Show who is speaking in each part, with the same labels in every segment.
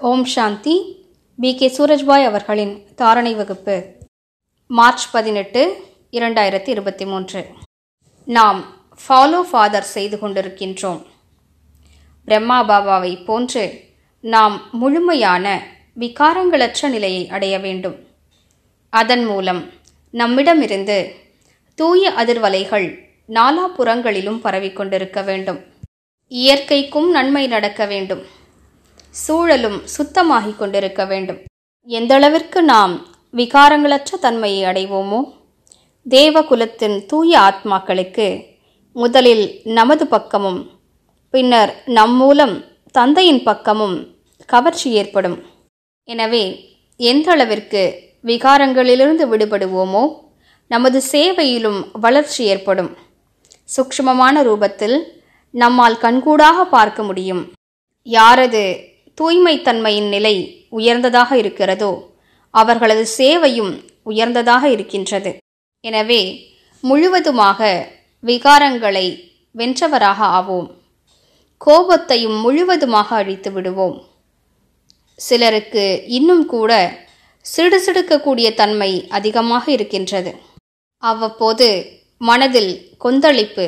Speaker 1: ஓம் சாந்தி B K சூரஜ்பாய் அவர்களின் தாரணை வகுப்பு மார்ச் பதினெட்டு இரண்டாயிரத்தி இருபத்தி மூன்று நாம் ஃபாலோ ஃபாதர் செய்து கொண்டிருக்கின்றோம் பிரம்மா பாபாவை போன்று நாம் முழுமையான விகாரங்களற்ற நிலையை அடைய வேண்டும் அதன் மூலம் நம்மிடமிருந்து தூய அதிர்வலைகள் நாலாபுறங்களிலும் பரவிக்கொண்டிருக்க வேண்டும் இயற்கைக்கும் நன்மை நடக்க வேண்டும் சூழலும் சுத்தமாகிக் கொண்டிருக்க வேண்டும் எந்தளவிற்கு நாம் விகாரங்களற்ற தன்மையை அடைவோமோ தேவகுலத்தின் தூய ஆத்மாக்களுக்கு முதலில் நமது பக்கமும் பின்னர் நம் மூலம் தந்தையின் பக்கமும் கவர்ச்சி ஏற்படும் எனவே எந்த அளவிற்கு விகாரங்களிலிருந்து விடுபடுவோமோ நமது சேவையிலும் வளர்ச்சி ஏற்படும் சூக்ஷ்மமான ரூபத்தில் நம்மால் கண்கூடாக பார்க்க முடியும் யாரது தூய்மைத்தன்மையின் நிலை உயர்ந்ததாக இருக்கிறதோ அவர்களது சேவையும் உயர்ந்ததாக இருக்கின்றது எனவே முழுவதுமாக விகாரங்களை வென்றவராக ஆவோம் கோபத்தையும் முழுவதுமாக அழித்து விடுவோம் சிலருக்கு இன்னும் கூட சிடுசிடுக்கக்கூடிய தன்மை அதிகமாக இருக்கின்றது அவ்வப்போது மனதில் கொந்தளிப்பு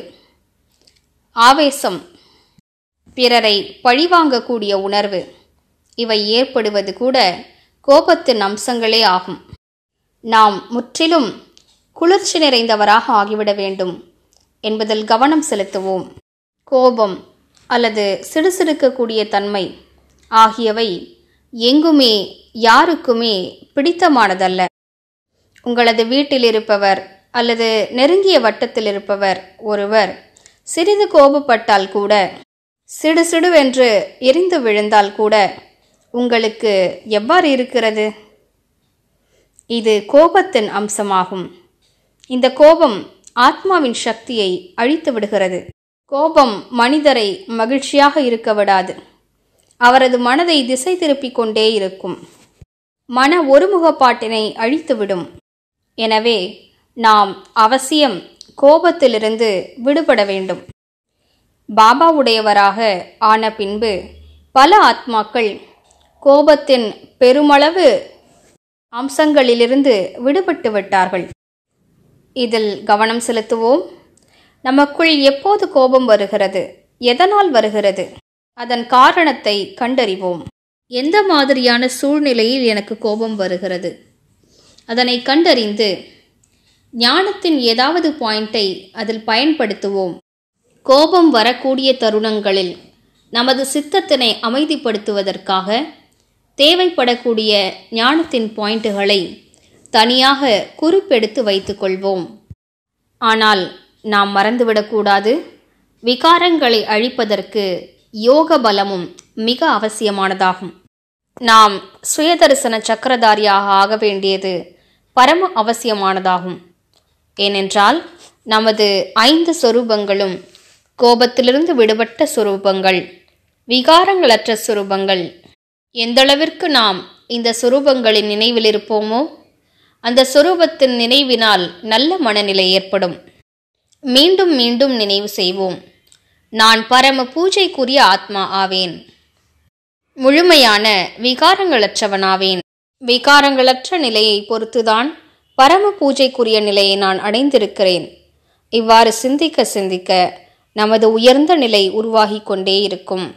Speaker 1: ஆவேசம் பிறரை பழிவாங்கக்கூடிய உணர்வு இவை ஏற்படுவது கூட கோபத்தின் அம்சங்களே ஆகும் நாம் முற்றிலும் குளிர்ச்சி நிறைந்தவராக ஆகிவிட வேண்டும் என்பதில் கவனம் செலுத்துவோம் கோபம் அல்லது சிடுசிடுக்கக்கூடிய தன்மை ஆகியவை எங்குமே யாருக்குமே பிடித்தமானதல்ல உங்களது வீட்டில் இருப்பவர் அல்லது நெருங்கிய வட்டத்தில் இருப்பவர் ஒருவர் சிறிது கோபப்பட்டால் கூட சிடு சிடுவென்று எரிந்து விழுந்தால் கூட உங்களுக்கு எவ்வாறு இருக்கிறது இது கோபத்தின் அம்சமாகும் இந்த கோபம் ஆத்மாவின் சக்தியை அழித்து விடுகிறது கோபம் மனிதரை மகிழ்ச்சியாக இருக்க விடாது அவரது மனதை திசை திருப்பிக் கொண்டே இருக்கும் மன ஒருமுகப்பாட்டினை அழித்துவிடும் எனவே நாம் அவசியம் கோபத்திலிருந்து விடுபட வேண்டும் பாபாவுடையவராக ஆன பின்பு பல ஆத்மாக்கள் கோபத்தின் பெருமளவு அம்சங்களிலிருந்து விடுபட்டு விட்டார்கள் இதில் கவனம் செலுத்துவோம் நமக்குள் எப்போது கோபம் வருகிறது எதனால் வருகிறது அதன் காரணத்தை கண்டறிவோம் எந்த மாதிரியான சூழ்நிலையில் எனக்கு கோபம் வருகிறது அதனை கண்டறிந்து ஞானத்தின் ஏதாவது பாயிண்டை அதில் பயன்படுத்துவோம் கோபம் வரக்கூடிய தருணங்களில் நமது சித்தத்தினை அமைதிப்படுத்துவதற்காக தேவைப்படக்கூடிய ஞானத்தின் பாயிண்ட்டுகளை தனியாக குறிப்பெடுத்து வைத்துக்கொள்வோம் ஆனால் நாம் மறந்துவிடக்கூடாது விகாரங்களை அழிப்பதற்கு யோக பலமும் மிக அவசியமானதாகும் நாம் சுயதரிசன சக்கரதாரியாக ஆக வேண்டியது பரம அவசியமானதாகும் ஏனென்றால் நமது ஐந்து சொரூபங்களும் கோபத்திலிருந்து விடுபட்ட சொரூபங்கள் விகாரங்களற்ற சொரூபங்கள் எந்தளவிற்கு நாம் இந்த சொரூபங்களின் நினைவில் இருப்போமோ அந்த சொரூபத்தின் நினைவினால் நல்ல மனநிலை ஏற்படும் மீண்டும் மீண்டும் நினைவு செய்வோம் நான் பரம பூஜைக்குரிய ஆத்மா ஆவேன் முழுமையான விகாரங்களற்றவனாவேன் விகாரங்களற்ற நிலையை பொறுத்துதான் பரம பூஜைக்குரிய நிலையை நான் அடைந்திருக்கிறேன் இவ்வாறு சிந்திக்க சிந்திக்க நமது உயர்ந்த நிலை உருவாகி கொண்டே இருக்கும்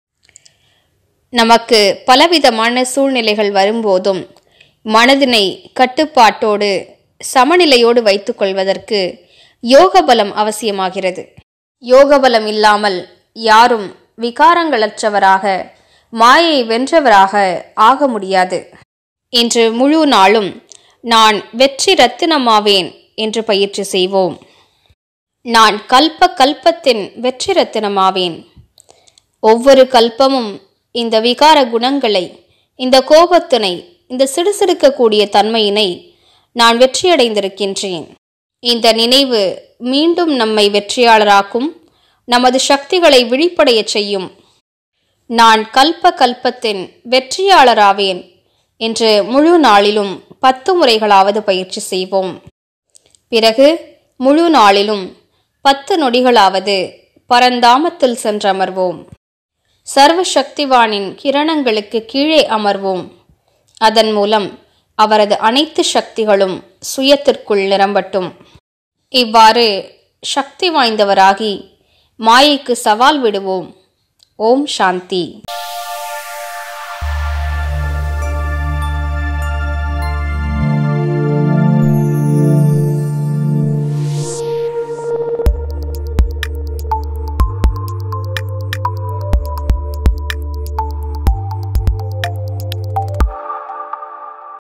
Speaker 1: நமக்கு பலவிதமான சூழ்நிலைகள் வரும்போதும் மனதினை கட்டுப்பாட்டோடு சமநிலையோடு வைத்துக்கொள்வதற்கு யோக பலம் அவசியமாகிறது யோக பலம் இல்லாமல் யாரும் விகாரங்களற்றவராக மாயை வென்றவராக ஆக முடியாது இன்று முழு நாளும் நான் வெற்றி ரத்தினமாவேன் என்று பயிற்சி செய்வோம் நான் கல்ப கல்பத்தின் வெற்றி ரத்தினமாவேன் ஒவ்வொரு கல்பமும் இந்த விகார குணங்களை இந்த கோபத்தினை இந்த சிடுசிடுக்கக்கூடிய தன்மையினை நான் வெற்றியடைந்திருக்கின்றேன் இந்த நினைவு மீண்டும் நம்மை வெற்றியாளராக்கும் நமது சக்திகளை விழிப்படைய செய்யும் நான் கல்ப கல்பத்தின் வெற்றியாளராவேன் என்று முழு நாளிலும் பத்து முறைகளாவது பயிற்சி செய்வோம் பிறகு முழு நாளிலும் பத்து நொடிகளாவது பரந்தாமத்தில் சென்றமர்வோம் சர்வ சக்திவானின் கிரணங்களுக்கு கீழே அமர்வோம் அதன் மூலம் அவரது அனைத்து சக்திகளும் சுயத்திற்குள் நிரம்பட்டும் இவ்வாறு சக்தி வாய்ந்தவராகி மாயைக்கு சவால் விடுவோம் ஓம் சாந்தி